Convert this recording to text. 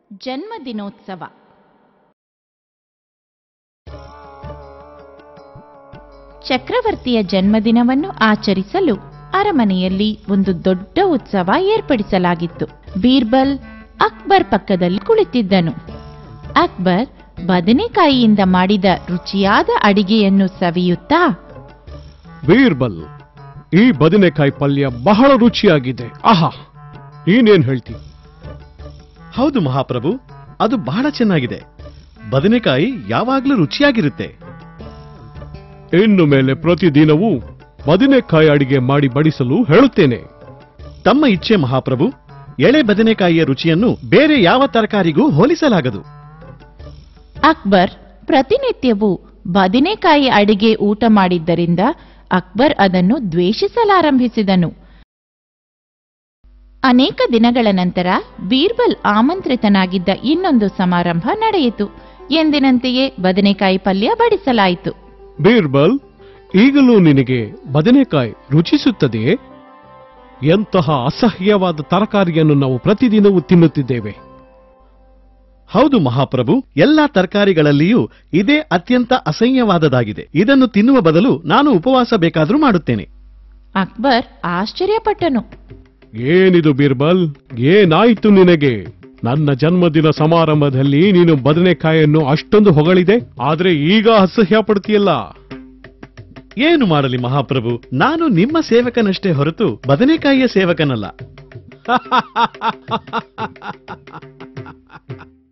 ಜನ್ಮದಿನೋತ್ಸವ ಚಕ್ರವರ್ತಿಯ ಜನ್ಮದಿನವನ್ನು ಆಚರಿಸಲು ಅರಮನೆಯಲ್ಲಿ ಒಂದು ದೊಡ್ಡ ಉತ್ಸವ ಏರ್ಪಡಿಸಲಾಗಿತ್ತು ಬೀರ್ಬಲ್ ಅಕ್ಬರ್ ಪಕ್ಕದಲ್ಲಿ ಕುಳಿತಿದ್ದನು ಅಕ್ಬರ್ ಬದನೆಕಾಯಿಯಿಂದ ಮಾಡಿದ ರುಚಿಯಾದ ಅಡಿಗೆಯನ್ನು ಸವಿಯುತ್ತಾ ಬೀರ್ಬಲ್ ಈ ಬದನೆಕಾಯಿ ಪಲ್ಯ ಬಹಳ ರುಚಿಯಾಗಿದೆ ಆಹಾ ನೀನೇನ್ ಹೇಳ್ತಿ ಹೌದು ಮಹಾಪ್ರಭು ಅದು ಬಹಳ ಚೆನ್ನಾಗಿದೆ ಬದನೆಕಾಯಿ ಯಾವಾಗ್ಲೂ ರುಚಿಯಾಗಿರುತ್ತೆ ಇನ್ನು ಮೇಲೆ ಪ್ರತಿದಿನವೂ ಬದನೆಕಾಯಿ ಅಡಿಗೆ ಮಾಡಿ ಬಡಿಸಲು ಹೇಳುತ್ತೇನೆ ತಮ್ಮ ಇಚ್ಛೆ ಮಹಾಪ್ರಭು ಎಳೆ ಬದನೆಕಾಯಿಯ ರುಚಿಯನ್ನು ಬೇರೆ ಯಾವ ತರಕಾರಿಗೂ ಹೋಲಿಸಲಾಗದು ಅಕ್ಬರ್ ಪ್ರತಿನಿತ್ಯವೂ ಬದನೆಕಾಯಿ ಅಡಿಗೆ ಊಟ ಮಾಡಿದ್ದರಿಂದ ಅಕ್ಬರ್ ಅದನ್ನು ದ್ವೇಷಿಸಲಾರಂಭಿಸಿದನು ಅನೇಕ ದಿನಗಳ ನಂತರ ಬೀರ್ಬಲ್ ಆಮಂತ್ರಿತನಾಗಿದ್ದ ಇನ್ನೊಂದು ಸಮಾರಂಭ ನಡೆಯಿತು ಎಂದಿನಂತೆಯೇ ಬದನೆಕಾಯಿ ಪಲ್ಯ ಬಡಿಸಲಾಯಿತು ಬೀರ್ಬಲ್ ಈಗಲೂ ನಿನಗೆ ಬದನೆಕಾಯಿ ರುಚಿಸುತ್ತದೆಯೇ ಎಂತಹ ಅಸಹ್ಯವಾದ ತರಕಾರಿಯನ್ನು ನಾವು ಪ್ರತಿದಿನವೂ ತಿನ್ನುತ್ತಿದ್ದೇವೆ ಹೌದು ಮಹಾಪ್ರಭು ಎಲ್ಲಾ ತರಕಾರಿಗಳಲ್ಲಿಯೂ ಇದೇ ಅತ್ಯಂತ ಅಸಹ್ಯವಾದದಾಗಿದೆ ಇದನ್ನು ತಿನ್ನುವ ಬದಲು ನಾನು ಉಪವಾಸ ಬೇಕಾದರೂ ಮಾಡುತ್ತೇನೆ ಅಕ್ಬರ್ ಆಶ್ಚರ್ಯಪಟ್ಟನು ಏನಿದು ಬೀರ್ಬಲ್ ಏನಾಯ್ತು ನಿನಗೆ ನನ್ನ ಜನ್ಮದಿನ ಸಮಾರಂಭದಲ್ಲಿ ನೀನು ಬದನೆಕಾಯನ್ನು ಅಷ್ಟೊಂದು ಹೊಗಳಿದೆ ಆದ್ರೆ ಈಗ ಅಸಹ್ಯ ಪಡ್ತೀಯಲ್ಲ ಏನು ಮಾಡಲಿ ಮಹಾಪ್ರಭು ನಾನು ನಿಮ್ಮ ಸೇವಕನಷ್ಟೇ ಹೊರತು ಬದನೆಕಾಯಿಯ ಸೇವಕನಲ್ಲ